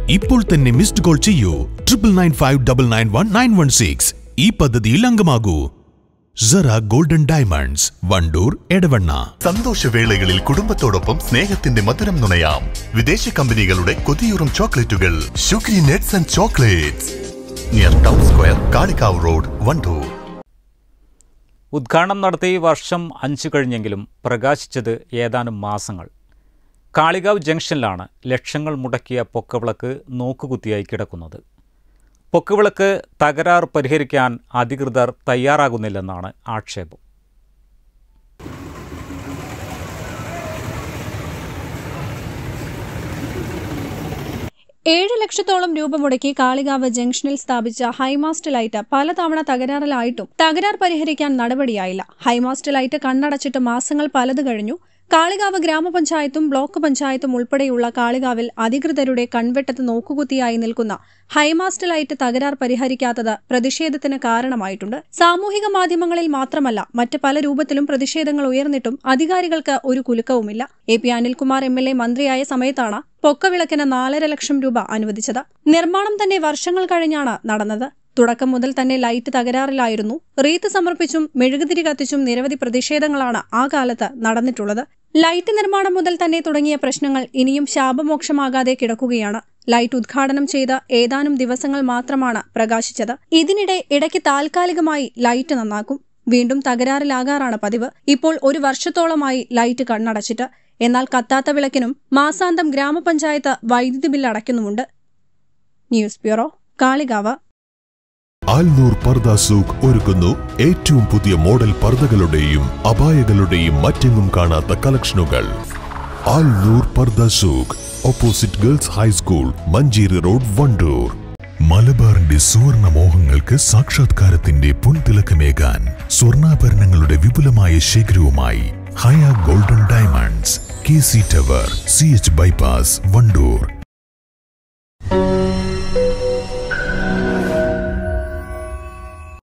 ഇപ്പോൾ തന്നെ missed call ചെയ്യൂ triple nine five double nine one nine one six ഈ പദ്ധതിയിൽ അംഗമാകൂ സറ ഗോൾഡൻ ഡയമണ്ട്സ് വണ്ടൂർ എടവണ്ണ സന്തോഷവേളകളിൽ കുടുംബത്തോടൊപ്പം സ്നേഹത്തിന്റെ മധുരം നുണയാം വിദേശ കമ്പനികളുടെ കൊതിയൂറും ചോക്ലേറ്റുകൾ sugary nets and chocolates near town square Kalikavu road Wandoor ഉദ്ഘാടനം നടത്തി വർഷം അഞ്ചു കഴിഞ്ഞെങ്കിലും പ്രകാശിച്ചത് ഏതാനും മാസങ്ങൾ കാളികാവ് ജംഗ്ഷനിലാണ് ലക്ഷങ്ങൾ മുടക്കിയ പൊക്കവിളക്ക് നോക്കുകുത്തിയായി കിടക്കുന്നത് പൊക്കുവിളക്ക് തകരാർ പരിഹരിക്കാൻ അധികൃതർ തയ്യാറാകുന്നില്ലെന്നാണ് ആക്ഷേപം ഏഴ് ലക്ഷത്തോളം രൂപ മുടക്കി കാളികാവ് ജംഗ്ഷനിൽ സ്ഥാപിച്ച ഹൈമാസ്റ്റ് ലൈറ്റ് പലതവണ തകരാറിലായിട്ടും തകരാർ പരിഹരിക്കാൻ നടപടിയായില്ല ഹൈമാസ്റ്റ് ലൈറ്റ് കണ്ണടച്ചിട്ട് മാസങ്ങൾ പലത് കഴിഞ്ഞു കാളികാവ് ഗ്രാമപഞ്ചായത്തും ബ്ലോക്ക് പഞ്ചായത്തും ഉൾപ്പെടെയുള്ള കാളികാവിൽ അധികൃതരുടെ കൺവെട്ടത്ത് നോക്കുകുത്തിയായി നിൽക്കുന്ന ഹൈമാസ്റ്റ് ലൈറ്റ് തകരാർ പരിഹരിക്കാത്തത് പ്രതിഷേധത്തിന് കാരണമായിട്ടുണ്ട് സാമൂഹിക മാധ്യമങ്ങളിൽ മാത്രമല്ല മറ്റ് പല രൂപത്തിലും പ്രതിഷേധങ്ങൾ ഉയർന്നിട്ടും അധികാരികൾക്ക് ഒരു കുലുക്കവുമില്ല A P Anilkumar M L A മന്ത്രിയായ സമയത്താണ് പൊക്കവിളക്കിന് നാലര ലക്ഷം രൂപ അനുവദിച്ചത് നിർമ്മാണം തന്നെ വർഷങ്ങൾ കഴിഞ്ഞാണ് നടന്നത് തുടക്കം മുതൽ തന്നെ ലൈറ്റ് തകരാറിലായിരുന്നു റീത്ത് സമർപ്പിച്ചും മെഴുകുതിരി കത്തിച്ചും നിരവധി പ്രതിഷേധങ്ങളാണ് ആ കാലത്ത് നടന്നിട്ടുള്ളത് ലൈറ്റ് നിർമ്മാണം മുതൽ തന്നെ തുടങ്ങിയ പ്രശ്നങ്ങൾ ഇനിയും ശാപമോക്ഷമാകാതെ കിടക്കുകയാണ് ലൈറ്റ് ഉദ്ഘാടനം ചെയ്ത ഏതാനും ദിവസങ്ങൾ മാത്രമാണ് പ്രകാശിച്ചത് ഇതിനിടെ ഇടയ്ക്ക് താൽക്കാലികമായി ലൈറ്റ് നന്നാക്കും വീണ്ടും തകരാറിലാകാറാണ് പതിവ് ഇപ്പോൾ ഒരു വർഷത്തോളമായി ലൈറ്റ് കണ്ണടച്ചിട്ട് എന്നാൽ കത്താത്ത വിളക്കിനും മാസാന്തം ഗ്രാമപഞ്ചായത്ത് വൈദ്യുതി ബില്ല് അടയ്ക്കുന്നുമുണ്ട് news bureau Kalikavu Alnoor purdah souk ഒരുക്കുന്നു ഏറ്റവും പുതിയ മോഡൽ പർദകളുടെയും അപായകളുടെയും മറ്റെങ്ങും കാണാത്ത കളക്ഷനുകൾ Alnoor purdah souk opposite girls high school Manjeri road Wandoor മലബാറിന്റെ സുവർണ മോഹങ്ങൾക്ക് സാക്ഷാത്കാരത്തിന്റെ പൊൻതിളക്കമേകാൻ സ്വർണ്ണാഭരണങ്ങളുടെ വിപുലമായ ശേഖരവുമായി Haya golden diamonds K C tower C H bypass Wandoor